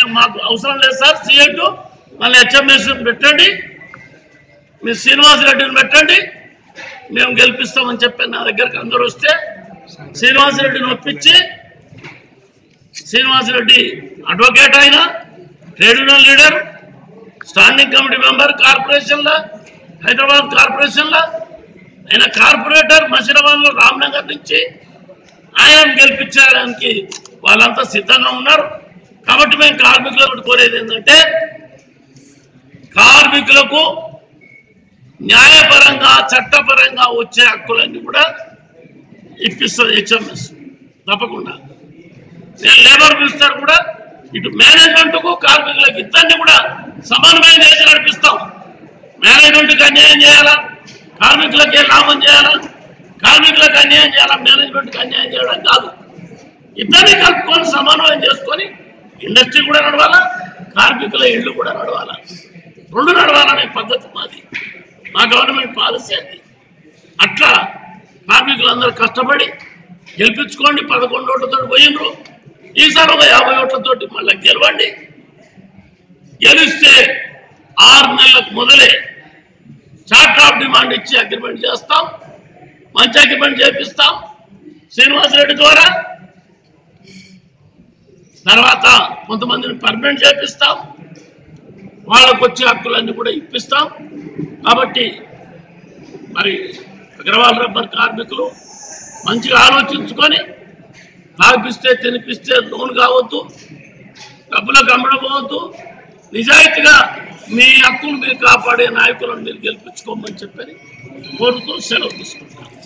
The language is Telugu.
మేము మాకు అవసరం లేదు సార్ సీఏ టూ మళ్ళీ హెచ్ఎంఎస్ పెట్టండి మీ శ్రీనివాసరెడ్డిని పెట్టండి మేము గెలిపిస్తామని చెప్పి నా దగ్గరకు అందరూ వస్తే శ్రీనివాసరెడ్డిని ఒప్పించి శ్రీనివాసరెడ్డి అడ్వకేట్ అయినా trade union leader standing committee member కార్పొరేషన్లో హైదరాబాద్ కార్పొరేషన్లో ఆయన కార్పొరేటర్ మషీరాబాద్లో రామ్నగర్ నుంచి ఆయన గెలిపించడానికి వాళ్ళంతా సిద్ధంగా ఉన్నారు కాబట్టి మేము కార్మికులకు కోరేది ఏంటంటే కార్మికులకు న్యాయపరంగా చట్టపరంగా వచ్చే హక్కులన్నీ కూడా ఇప్పిస్తుంది హెచ్ఎంఎస్ తప్పకుండా నేను లేబర్ మినిస్టర్ కూడా ఇటు మేనేజ్మెంట్ కు కార్మికులకు ఇద్దరిని కూడా సమన్వయం చేసి నడిపిస్తాం మేనేజ్మెంట్కి అన్యాయం చేయాలా కార్మికులకి లాభం చేయాలా కార్మికులకు అన్యాయం చేయాలా మేనేజ్మెంట్కి అన్యాయం చేయడం కాదు ఇద్దరిని కలుపుకొని సమన్వయం చేసుకొని ఇండస్ట్రీ కూడా నడవాలా కార్మికుల ఇళ్ళు కూడా నడవాలా రెండు నడవాలనే పద్ధతి మాది మా గవర్నమెంట్ పాలసీ అది అట్లా కార్మికులందరూ కష్టపడి గెలిపించుకోండి పదకొండు ఓట్లతో పోయినరు ఈసారి ఒక యాభై ఓట్లతోటి మళ్ళీ గెలవండి గెలిస్తే ఆరు నెలలకు మొదలే చార్ట్ ఆఫ్ డిమాండ్ ఇచ్చి అగ్రిమెంట్ చేస్తాం మంచి అగ్రిమెంట్ చేపిస్తాం శ్రీనివాసరెడ్డి ద్వారా తర్వాత కొంతమందిని పర్మనెంట్ చేపిస్తాం వాళ్ళకు వచ్చే హక్కులన్నీ కూడా ఇప్పిస్తాం కాబట్టి మరి అగ్రవాల్ రబ్బర్ కార్మికులు మంచిగా ఆలోచించుకొని తాగిపిస్తే తినిపిస్తే లోన్ కావద్దు డబ్బులకు అమ్మడపోవద్దు నిజాయితీగా మీ హక్కులు మీరు కాపాడే నాయకులను మీరు గెలిపించుకోమని చెప్పని కోరుతూ సెలవు తీసుకుంటాం